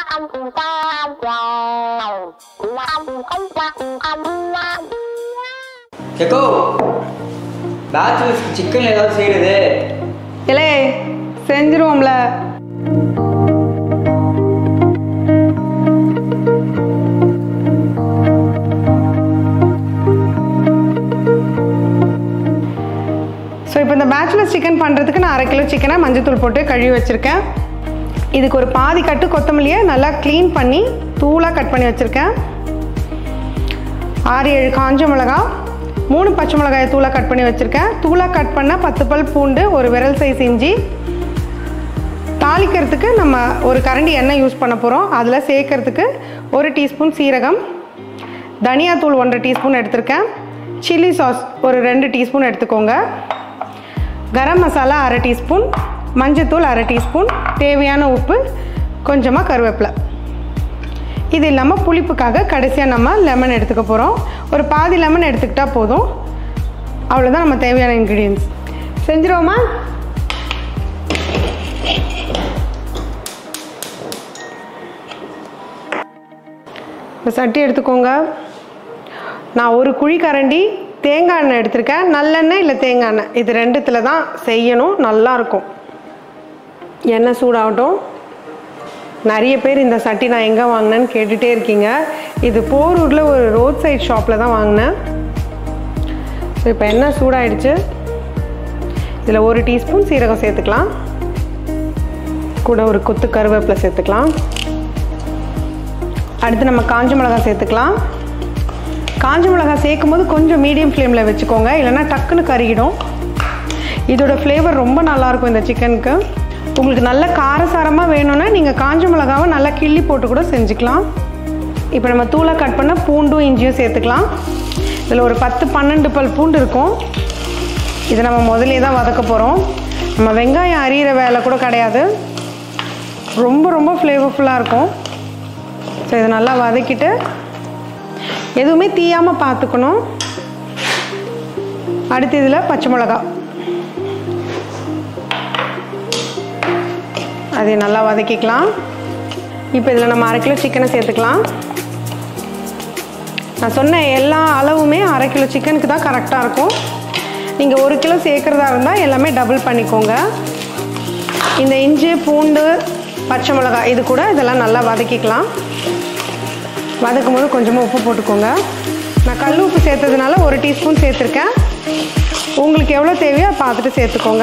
செக்கோ bachelors chicken ஏதாவது செய்யுது இலே செஞ்சிருவோம்ல so இப்போ இந்த பேச்சுலர் சிக்கன் பண்ணுறதுக்கு நான் அரை கிலோ சிக்கனை மஞ்சத்தூள் போட்டு கழுவி வச்சுருக்கேன் இதுக்கு ஒரு பாதி கட்டு கொத்தமல்லியை நல்லா க்ளீன் பண்ணி தூளாக கட் பண்ணி வச்சுருக்கேன் ஆறு ஏழு காஞ்ச மிளகா மூணு பச்சை மிளகாயை தூளாக கட் பண்ணி வச்சுருக்கேன் தூளாக கட் பண்ண பத்து பல் பூண்டு ஒரு விரல் சைஸ் இஞ்சி தாளிக்கிறதுக்கு நம்ம ஒரு கரண்டி எண்ணெய் யூஸ் பண்ண போகிறோம் அதில் சேர்க்கறதுக்கு ஒரு டீஸ்பூன் சீரகம் தனியாத்தூள் ஒன்றரை டீஸ்பூன் எடுத்திருக்கேன் சில்லி சாஸ் ஒரு ரெண்டு டீஸ்பூன் எடுத்துக்கோங்க கரம் மசாலா அரை டீஸ்பூன் மஞ்சத்தூள் அரை டீஸ்பூன் தேவையான உப்பு கொஞ்சமாக கருவேப்பிலை இது இல்லாமல் புளிப்புக்காக கடைசியாக நம்ம லெமன் எடுத்துக்க போகிறோம் ஒரு பாதி லெமன் எடுத்துக்கிட்டால் போதும் அவ்வளோதான் நம்ம தேவையான இன்க்ரீடியன்ஸ் செஞ்சிருவோமா இப்போ சட்டி எடுத்துக்கோங்க நான் ஒரு குழி கரண்டி தேங்காய் எண்ணெய் எடுத்திருக்கேன் நல்லெண்ணெய் இல்லை தேங்காய் எண்ணெய் இது ரெண்டுத்தில் தான் செய்யணும் நல்லாயிருக்கும் எண்ணெய் சூடாகட்டும் நிறைய பேர் இந்த சட்டி நான் எங்கே வாங்கினேன்னு கேட்டுகிட்டே இருக்கீங்க இது போரூரில் ஒரு ரோட் சைட் ஷாப்பில் தான் வாங்கினேன் ஸோ இப்போ எண்ணெய் சூடாயிடுச்சு இதில் ஒரு டீஸ்பூன் சீரகம் சேர்த்துக்கலாம் கூட ஒரு கொத்து கருவேப்பிலை சேர்த்துக்கலாம் அடுத்து நம்ம காஞ்ச மிளகாய் சேர்த்துக்கலாம் காஞ்ச மிளகாய் சேர்க்கும் போது கொஞ்சம் மீடியம் ஃப்ளேமில் வச்சுக்கோங்க இல்லைன்னா டக்குன்னு கருகிடும் இதோட ஃப்ளேவர் ரொம்ப நல்லாயிருக்கும் இந்த சிக்கனுக்கு உங்களுக்கு நல்ல காரசாரமாக வேணும்னா நீங்கள் காஞ்ச மிளகாவை நல்லா கிள்ளி போட்டு கூட செஞ்சுக்கலாம் இப்போ நம்ம தூளாக கட் பண்ண பூண்டும் இஞ்சியும் சேர்த்துக்கலாம் இதில் ஒரு பத்து பன்னெண்டு பல் பூண்டு இருக்கும் இதை நம்ம முதலே தான் வதக்க போகிறோம் நம்ம வெங்காயம் அரியிற வேலை கூட கிடையாது ரொம்ப ரொம்ப ஃப்ளேவர்ஃபுல்லாக இருக்கும் ஸோ இதை நல்லா வதக்கிட்டு எதுவுமே தீயாமல் பார்த்துக்கணும் அடுத்து இதில் பச்சை மிளகா அதை நல்லா வதக்கிக்கலாம் இப்போ இதில் நம்ம அரை கிலோ சிக்கனை சேர்த்துக்கலாம் நான் சொன்ன எல்லா அளவுமே அரை கிலோ சிக்கனுக்கு தான் கரெக்டாக இருக்கும் நீங்கள் ஒரு கிலோ சேர்க்குறதா இருந்தால் எல்லாமே டபுள் பண்ணிக்கோங்க இந்த இஞ்சி பூண்டு பச்சை மிளகாய் இது கூட இதெல்லாம் நல்லா வதக்கிக்கலாம் வதக்கும் போது கொஞ்சமாக உப்பு போட்டுக்கோங்க நான் கல் உப்பு சேர்த்ததுனால ஒரு டீஸ்பூன் சேர்த்துருக்கேன் உங்களுக்கு எவ்வளோ தேவையோ பார்த்துட்டு சேர்த்துக்கோங்க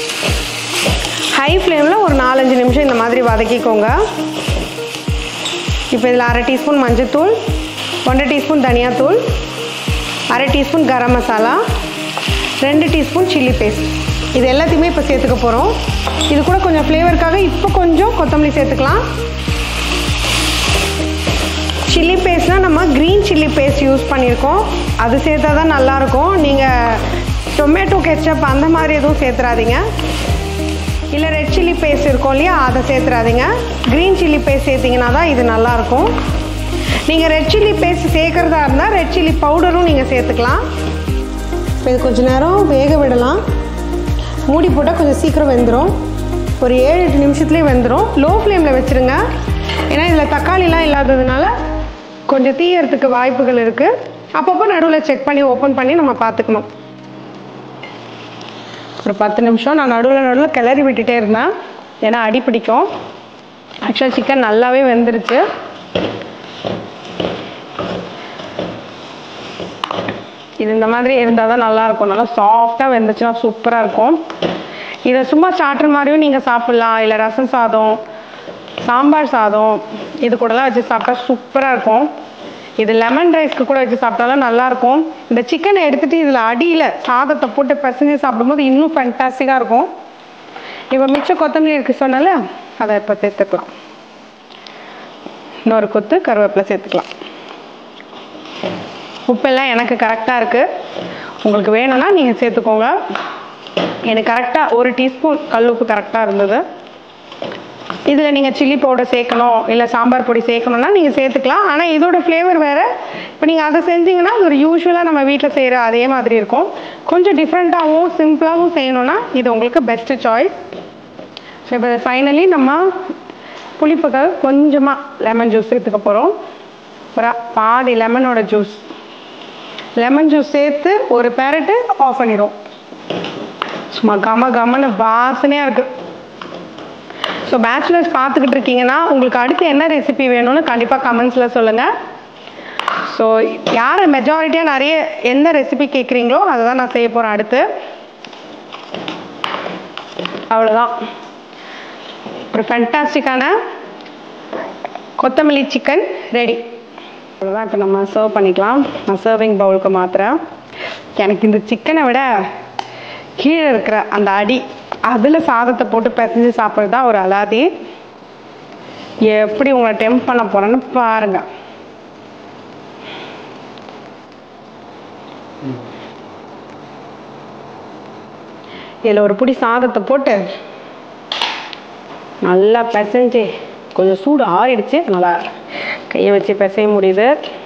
ஹை ஃப்ளேமில் ஒரு நாலஞ்சு நிமிஷம் இந்த மாதிரி வதக்கிக்கோங்க இப்போ இதில் அரை டீஸ்பூன் மஞ்சத்தூள் ஒன்றரை டீஸ்பூன் தனியாத்தூள் அரை டீஸ்பூன் கரம் மசாலா ரெண்டு டீஸ்பூன் சில்லி பேஸ்ட் இது எல்லாத்தையுமே இப்போ சேர்த்துக்க போகிறோம் இது கூட கொஞ்சம் ஃப்ளேவருக்காக இப்போ கொஞ்சம் கொத்தமல்லி சேர்த்துக்கலாம் சில்லி பேஸ்ட்னால் நம்ம க்ரீன் சில்லி பேஸ்ட் யூஸ் பண்ணியிருக்கோம் அது சேர்த்தா தான் நல்லாயிருக்கும் நீங்கள் டொமேட்டோ கெச்சப் அந்த மாதிரி எதுவும் சேர்த்துறாதீங்க இல்லை ரெட் சில்லி பேஸ்ட் இருக்கும் இல்லையா அதை சேர்த்துறாதீங்க க்ரீன் சில்லி பேஸ்ட் சேர்த்திங்கன்னா தான் இது நல்லாயிருக்கும் நீங்கள் ரெட் சில்லி பேஸ்ட் சேர்க்குறதா இருந்தால் ரெட் சில்லி பவுடரும் நீங்கள் சேர்த்துக்கலாம் இப்போ இது கொஞ்சம் நேரம் வேக விடலாம் மூடி போட்டால் கொஞ்சம் சீக்கிரம் வெந்துடும் ஒரு ஏழு எட்டு நிமிஷத்துலேயே வெந்துடும் லோ ஃப்ளேமில் வச்சுருங்க ஏன்னா இதில் தக்காளிலாம் இல்லாததுனால கொஞ்சம் தீயறதுக்கு வாய்ப்புகள் இருக்குது அப்பப்போ நடுவில் செக் பண்ணி ஓப்பன் பண்ணி நம்ம பார்த்துக்கணும் ஒரு பத்து நிமிஷம் நான் நடுவில் நடுவில் கிளறி விட்டுட்டே இருந்தேன் ஏன்னா அடி பிடிக்கும் ஆக்சுவலாக சிக்கன் நல்லாவே வெந்துருச்சு இது இந்த மாதிரி இருந்தால் தான் நல்லாயிருக்கும் நல்லா சாஃப்டாக வெந்துச்சுன்னா சூப்பராக இருக்கும் இதை சும்மா ஸ்டார்டர் மாதிரியும் நீங்கள் சாப்பிட்லாம் இல்லை ரசம் சாதம் சாம்பார் சாதம் இது கூடலாம் வச்சு சாப்பிட்டா சூப்பராக இருக்கும் இது லெமன் ரைஸ்க்கு கூட வச்சு சாப்பிட்டாலும் நல்லாயிருக்கும் இந்த சிக்கனை எடுத்துகிட்டு இதில் அடியில் சாதத்தை போட்டு பிசைஞ்சு சாப்பிடும்போது இன்னும் ஃபேண்டாஸ்டிக்காக இருக்கும் இப்போ மிச்சம் கொத்தமல்லி இருக்குது சொன்னால அதை இப்போ சேர்த்துக்கலாம் இன்னொரு கொத்து கருவேப்பிலை சேர்த்துக்கலாம் உப்பெல்லாம் எனக்கு கரெக்டாக இருக்குது உங்களுக்கு வேணும்னா நீங்கள் சேர்த்துக்கோங்க எனக்கு கரெக்டாக ஒரு டீஸ்பூன் கல் உப்பு கரெக்டாக இருந்தது இதில் நீங்கள் சில்லி பவுடர் சேர்க்கணும் இல்லை சாம்பார் பொடி சேர்க்கணுன்னா நீங்கள் சேர்த்துக்கலாம் ஆனால் இதோட ஃப்ளேவர் வேறு இப்போ நீங்கள் அதை செஞ்சீங்கன்னா அது ஒரு யூஸ்வலாக நம்ம வீட்டில் செய்கிற அதே மாதிரி இருக்கும் கொஞ்சம் டிஃப்ரெண்ட்டாகவும் சிம்பிளாகவும் செய்யணும்னா இது உங்களுக்கு பெஸ்ட்டு சாய்ஸ் ஸோ இப்போ ஃபைனலி நம்ம புளிப்புக்காக கொஞ்சமாக லெமன் ஜூஸ் சேர்த்துக்க போகிறோம் அப்புறம் பாதி லெமனோட ஜூஸ் லெமன் ஜூஸ் சேர்த்து ஒரு பேரட்டு ஆஃப் பண்ணிடும் சும்மா கம கமன்னு வாசனையாக இருக்குது ஸோ பேச்சுலர்ஸ் பார்த்துக்கிட்டு இருக்கீங்கன்னா உங்களுக்கு அடுத்து என்ன ரெசிபி வேணும்னு கண்டிப்பாக கமெண்ட்ஸில் சொல்லுங்கள் ஸோ யார் மெஜாரிட்டியாக நிறைய எந்த ரெசிபி கேட்குறீங்களோ அதை தான் நான் செய்ய போகிறேன் அடுத்து அவ்வளோதான் ஒரு ஃபென்டாஸ்டிக்கான கொத்தமல்லி சிக்கன் ரெடி அவ்வளோதான் இப்போ நம்ம சர்வ் பண்ணிக்கலாம் நான் சர்விங் பவுலுக்கு மாத்திரேன் எனக்கு இந்த சிக்கனை விட கீழே இருக்கிற அந்த அடி அதில் சாதத்தை போட்டு பிசைஞ்சு சாப்பிட்றது தான் ஒரு அலாதி எப்படி உங்களை டெம்ப் பண்ண போகிறேன்னு பாருங்கள் இதில் ஒரு பிடி சாதத்தை போட்டு நல்லா பிசைஞ்சு கொஞ்சம் சூடு ஆறிடுச்சு நல்லா கையை வச்சு பிசைய முடியுது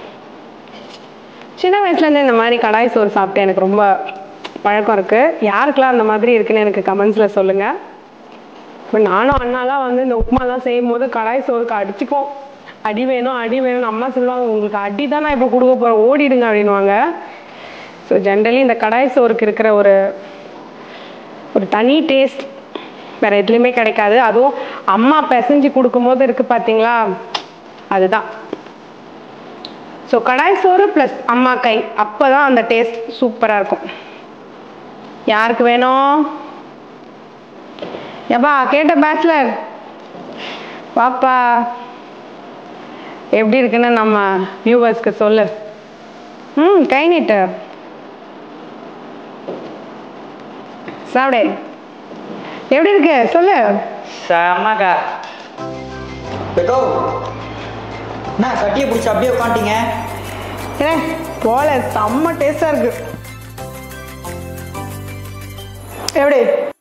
சின்ன வயசுலேருந்து இந்த மாதிரி கடாய் சோறு சாப்பிட்டு எனக்கு ரொம்ப பழக்கம் இருக்குது யாருக்கெல்லாம் அந்த மாதிரி இருக்குன்னு எனக்கு கமெண்ட்ஸில் சொல்லுங்கள் இப்போ நானும் அண்ணாலாம் வந்து இந்த உப்புமாலாம் செய்யும் போது கடாய் சோறுக்கு அடிச்சுப்போம் அடி வேணும் அடி வேணும் அம்மா சொல்லுவாங்க உங்களுக்கு அடி தான் நான் இப்போ கொடுக்க போகிறேன் ஓடிடுங்க அப்படின்வாங்க ஸோ ஜென்ரலி இந்த கடாய் சோறுக்கு இருக்கிற ஒரு ஒரு தனி டேஸ்ட் வேறு எதுலேயுமே கிடைக்காது அதுவும் அம்மா பிசைஞ்சு கொடுக்கும்போது இருக்குது பார்த்தீங்களா அதுதான் ஸோ கடாய் சோறு ப்ளஸ் அம்மா கை அப்போ தான் அந்த டேஸ்ட் சூப்பராக இருக்கும் யாருக்கு வேணும் எப்பா கேட்ட பேச்சுலர் வாப்பா எப்படி இருக்குன்னு நம்ம வியூவர்ஸ்க்கு சொல்லு ம் கை நீட்டு சாப்பிடு எப்படி இருக்கு சொல்லு செம்மக்கா பெக்கோ என்ன சட்டியை பிடிச்சி அப்படியே உட்காந்துட்டீங்க ஏ போல செம்ம டேஸ்டாக இருக்கு எப்படி